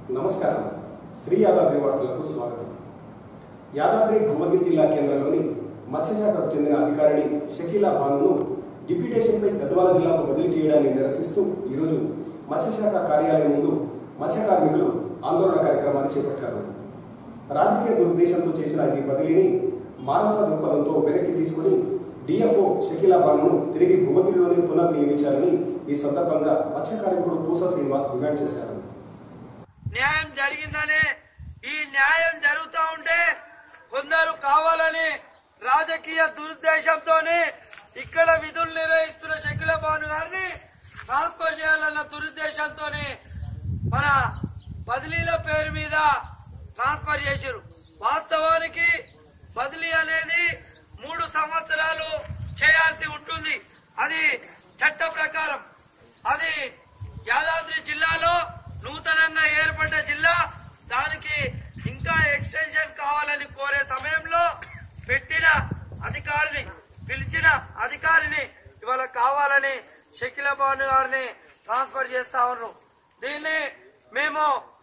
నమస్కారం శ్రీ యాదాద్రి వార్తలకు స్వాగతం యాదాద్రి భువనగిరి జిల్లా కేంద్రంలోని మత్స్యశాఖకు చెందిన అధికారిని షకీలా బానును డిప్యూటేషన్పై గద్వాల జిల్లాకు బదిలీ చేయడాన్ని నిరసిస్తూ ఈరోజు మత్స్యశాఖ కార్యాలయం ముందు మత్స్య కార్మికులు ఆందోళన కార్యక్రమాన్ని చేపట్టారు రాజకీయ దురుద్దేశంతో చేసిన ఈ బదిలీని మానవతా దృక్పథంతో వెనక్కి తీసుకుని డిఎఫ్ఓ షకీలా బానును తిరిగి భువనగిరిలోనే పునర్నియమించాలని ఈ సందర్భంగా మత్స్య కార్మికుడు పూసా శ్రీనివాస్ డిమాండ్ చేశారు న్యాయం జరిగిందని ఈ న్యాయం జరుగుతూ ఉంటే కొందరు కావాలని రాజకీయ దురుద్దేశంతో ఇక్కడ విధులు నిర్వహిస్తున్న షకిల భాను గారిని ట్రాన్స్ఫర్ చేయాలన్న దురుద్దేశంతో మన బదిలీల పేరు మీద ట్రాన్స్ఫర్ చేశారు వాస్తవానికి బదిలీ అనేది మూడు సంవత్సరాలు చేయాల్సి ఉంటుంది అది చట్ట ప్రకారం అది యాదాద్రి జిల్లాలో నూతనంగా ఏర్పడ్డ జిల్లా దానికి ఇంకా ఎక్స్టెన్షన్ కావాలని కోరే సమయంలో పెట్టిన అధికారిని పిలిచిన అధికారిని ఇవాళ కావాలని షకిల భాను గారిని ట్రాన్స్ఫర్ చేస్తా ఉన్నారు దీన్ని మేము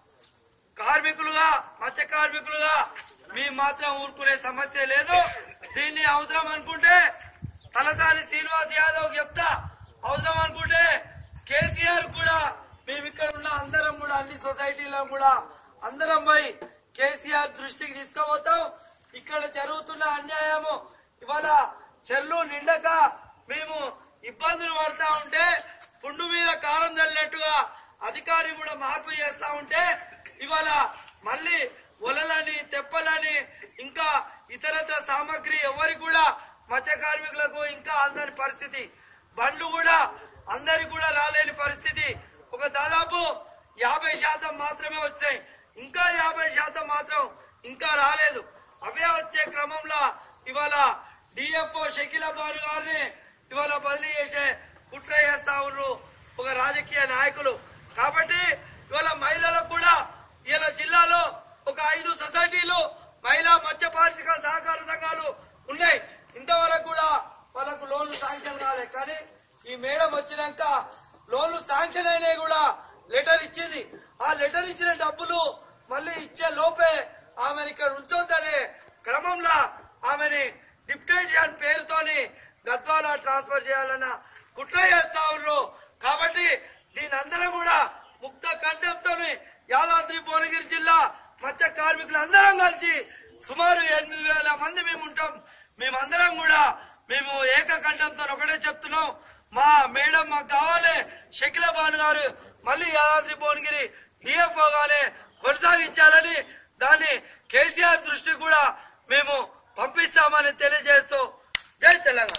కార్మికులుగా మత్స్య కార్మికులుగా మేము మాత్రం ఊరుకునే సమస్య లేదు దీన్ని అవసరం అనుకుంటే తలసాని శ్రీనివాస్ యాదవ్ చెప్తా అవసరం అనుకుంటే కేసీఆర్ కూడా మేము ఇక్కడ ఉన్న అందరం కూడా అన్ని సొసైటీలో కూడా అందరం పోయి కేసీఆర్ దృష్టికి తీసుకుపోతాం ఇక్కడ జరుగుతున్న అన్యాయము ఇవాళ చెర్లు నిండక మేము ఇబ్బందులు పడతా ఉంటే పుండు మీద కారం చల్లినట్టుగా అధికారి కూడా మార్పు చేస్తా ఉంటే ఇవాళ మళ్ళీ ఒలలని తెప్పలని ఇంకా ఇతరత్ర సామాగ్రి ఎవరికి కూడా మత్స్య కార్మికులకు ఇంకా అందని పరిస్థితి బండ్లు కూడా అందరికి కూడా రాలేని పరిస్థితి ఒక దాదాపు యాభై శాతం మాత్రమే వచ్చాయి ఇంకా యాభై శాతం మాత్రం ఇంకా రాలేదు అవే వచ్చే క్రమంలో ఇవాళ డిఎఫ్ఓ షకీల బాను గారిని ఇవాళ బదిలీ చేసే కుట్ర చేస్తా ఉన్నారు ఒక రాజకీయ నాయకులు కాబట్టి ఇవాళ మహిళలకు కూడా ఇవాళ జిల్లాలో ఒక ఐదు సొసైటీలు మహిళా మత్స్య పారిశ్రామిక సహకార సంఘాలు ఉన్నాయి ఇంతవరకు కూడా వాళ్ళకు లోన్లు శాంక్షన్ కాలే కానీ ఈ మేడం వచ్చినాక లోన్లు శాంక్షన్ అయినాయి కూడా లెటర్ ఇచ్చింది ఆ లెటర్ ఇచ్చిన డబ్బులు మళ్ళీ ఇచ్చే లోపే ఆమెను ఇక్కడ ఉంచొద్దనే క్రమంలో ఆమెని డిప్యూటేషన్ పేరుతోని గద్వాల ట్రాన్స్ఫర్ చేయాలన్న కుట్ర చేస్తా ఉన్నారు కాబట్టి దీని అందరం కూడా ముక్త కంఠంతో యాదాద్రి భువనగిరి జిల్లా మత్స్య కార్మికులు అందరం కలిసి సుమారు ఎనిమిది వేల మంది మేము ఉంటాం మేమందరం కూడా మేము ఏకకంఠంతో ఒకటే చెప్తున్నాం మా మేడం మాకు కావాలి షకిల భాను గారు మళ్ళీ యాదాద్రి భువనగిరి డిఎఫ్ఓ గానే కొనసాగించాలని దాన్ని కేసీఆర్ దృష్టి కూడా మేము పంపిస్తామని తెలియజేస్తూ జై తెలంగాణ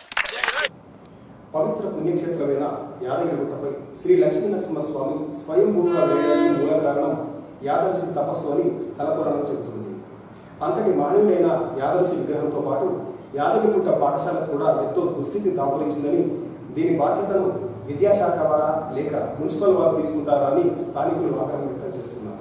పవిత్ర పుణ్యక్షేత్రమైన యాదగిరిగుట్టపై శ్రీ లక్ష్మీ నరసింహస్వామి స్వయంభూగా వేయడానికి మూల కారణం యాదవశి తపస్సు అని స్థల పురాణం చెబుతుంది అంతటి మహనీయుడైన యాదవశి విగ్రహంతో పాటు యాదగిరిగుట్ట పాఠశాల కూడా ఎంతో దుస్థితి దాపురించిందని దీని బాధ్యతను విద్యాశాఖ వారా లేక మున్సిపల్ వారు తీసుకుంటారా అని స్థానికులు ఆగ్రహం వ్యక్తం చేస్తున్నారు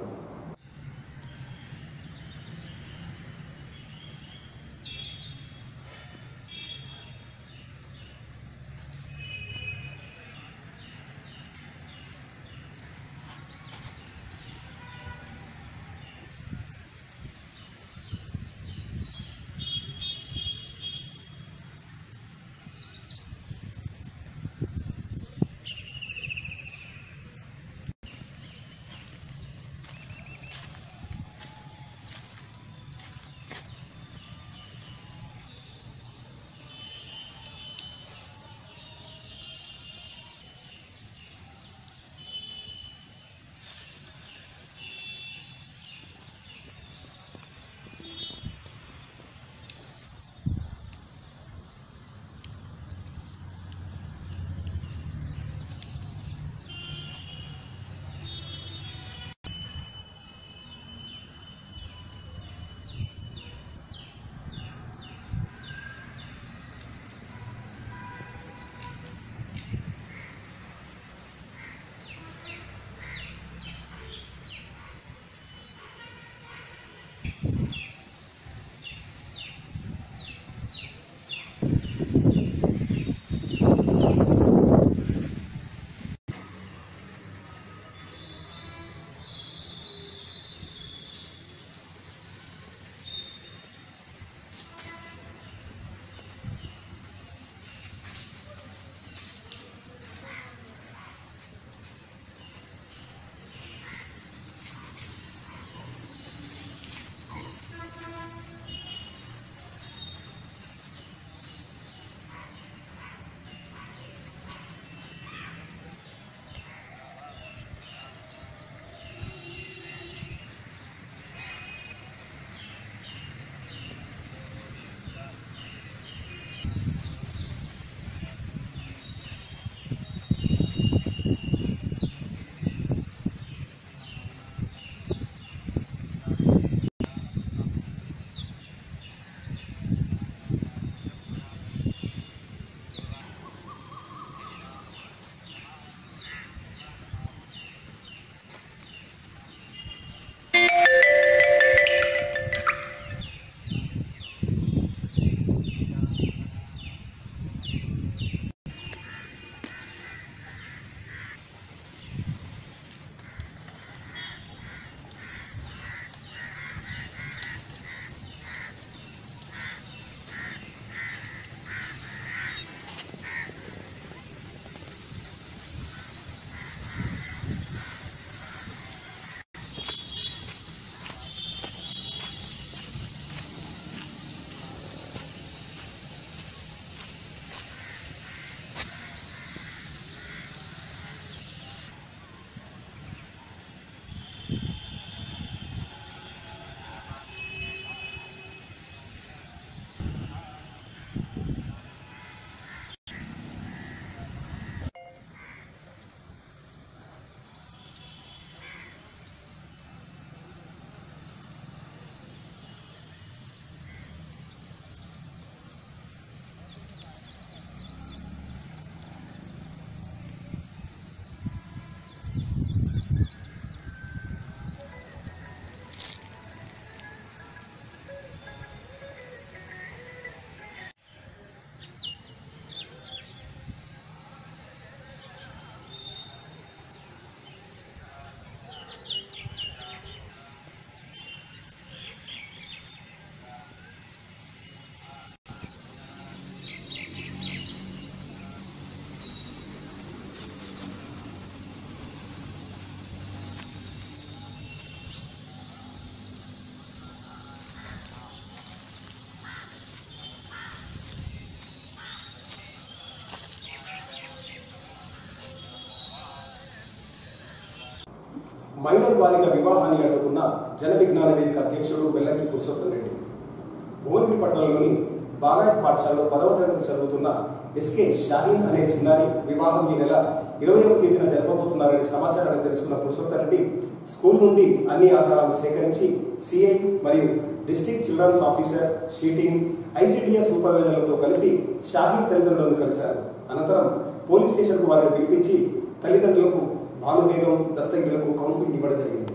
మైనర్ బాలిక వివాహాన్ని అడ్డుకున్న జన విజ్ఞాన వేదిక అధ్యక్షుడు వెల్లంకి పురుషోత్తం రెడ్డి భువనగిరి పట్టణంలోని బాగాయత్ పాఠశాలలో పదవ తరగతి చదువుతున్న ఎస్కే షాహీన్ అనే చిన్నారి వివాహం ఈ నెల ఇరవైవ తేదీన జరపబోతున్నారనే సమాచారాన్ని తెలుసుకున్న పురుషోత్తం రెడ్డి స్కూల్ నుండి అన్ని ఆధారాలు సేకరించి సిఐ మరియు డిస్ట్రిక్ట్ చిల్డ్రన్స్ ఆఫీసర్ షీటింగ్ ఐసిడిఎస్ సూపర్వైజర్లతో కలిసి షాహీన్ తల్లిదండ్రులను కలిశారు అనంతరం పోలీస్ స్టేషన్కు వారిని పిలిపించి తల్లిదండ్రులకు భానుబేగం దస్తగిరులకు కౌన్సిలింగ్ ఇవ్వడం జరిగింది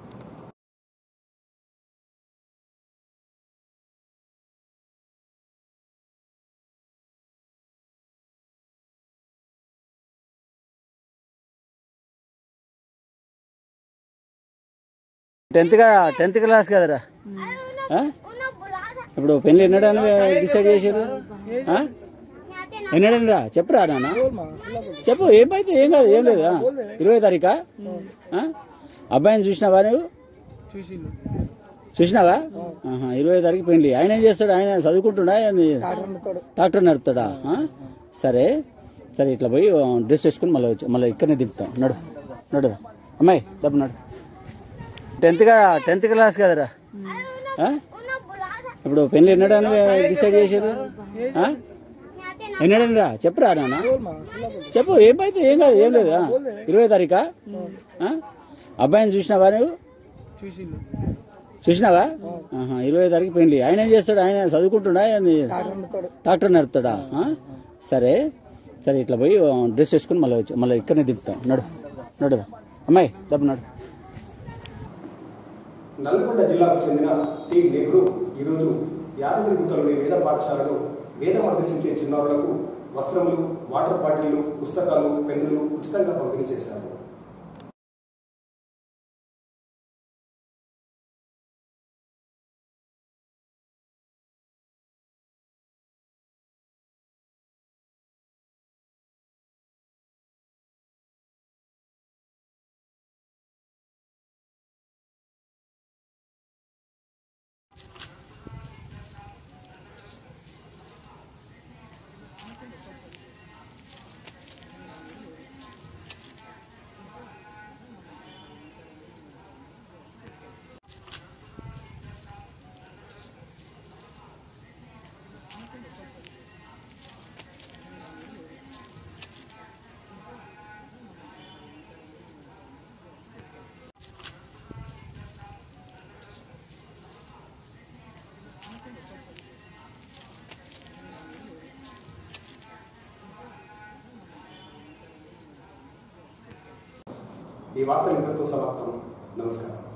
టెన్త్ గా టెన్త్ క్లాస్ కదరా ఆ? ఇప్పుడు పెళ్లి ఎన్నడని డిసైడ్ చేసారు ఆ? ఎన్నడని రా చెప్పురా నాన్న చెప్పు ఏమైతే ఏం కాదు ఏం లేదు ఆ? ఇరవై తారీఖా ఆ? అబ్బాయిని చూసినావా నువ్వు చూసినావా ఆహా, ఇరవై తారీఖు పెళ్లి ఆయన ఏం చేస్తాడు ఆయన చదువుకుంటున్నా ఏంది? ట్రాక్టర్ నడుపుతాడా ఆ? సరే సరే ఇట్లా పోయి ఆ, డ్రెస్ వేసుకుని మళ్ళీ వచ్చి మళ్ళీ ఇక్కడనే దింపుతాం నడు నడు అమ్మాయి డబ్బు నడు టెన్త్ గా టెన్త్ క్లాస్ కదరా ఆ? ఇప్పుడు పెళ్లి ఎన్నడని డిసైడ్ చేసారు ఆ? ఎన్నడని రా చెప్పురా నాన్న చెప్పు ఏమైతే ఏం కాదు ఏం లేదు ఆ? ఇరవై తారీఖా ఆ? అబ్బాయిని చూసినావా నువ్వు చూసినావా ఆహా, ఇరవై తారీఖు పెళ్లి ఆయన ఏం చేస్తాడు ఆయన చదువుకుంటున్నా ఏంది? ట్రాక్టర్ నడుపుతాడా ఆ? సరే సరే ఇట్లా పోయి ఆ, డ్రెస్ వేసుకుని మళ్ళీ వచ్చి మళ్ళీ ఇక్కడనే దింపుతాం నడు నడు అమ్మాయి డబ్బు నడు నల్లగొండ జిల్లాకు చెందిన టి నెహ్రూ ఈరోజు యాదగిరిగుట్టలోని వేద పాఠశాలలో వేదం అభ్యసించే చిన్నారులకు వస్త్రములు వాటర్ బాటిళ్లు పుస్తకాలు పెన్నులు ఉచితంగా పంపిణీ చేశారు ఈ వార్తలు ఇంతటితో సమాప్తం నమస్కారం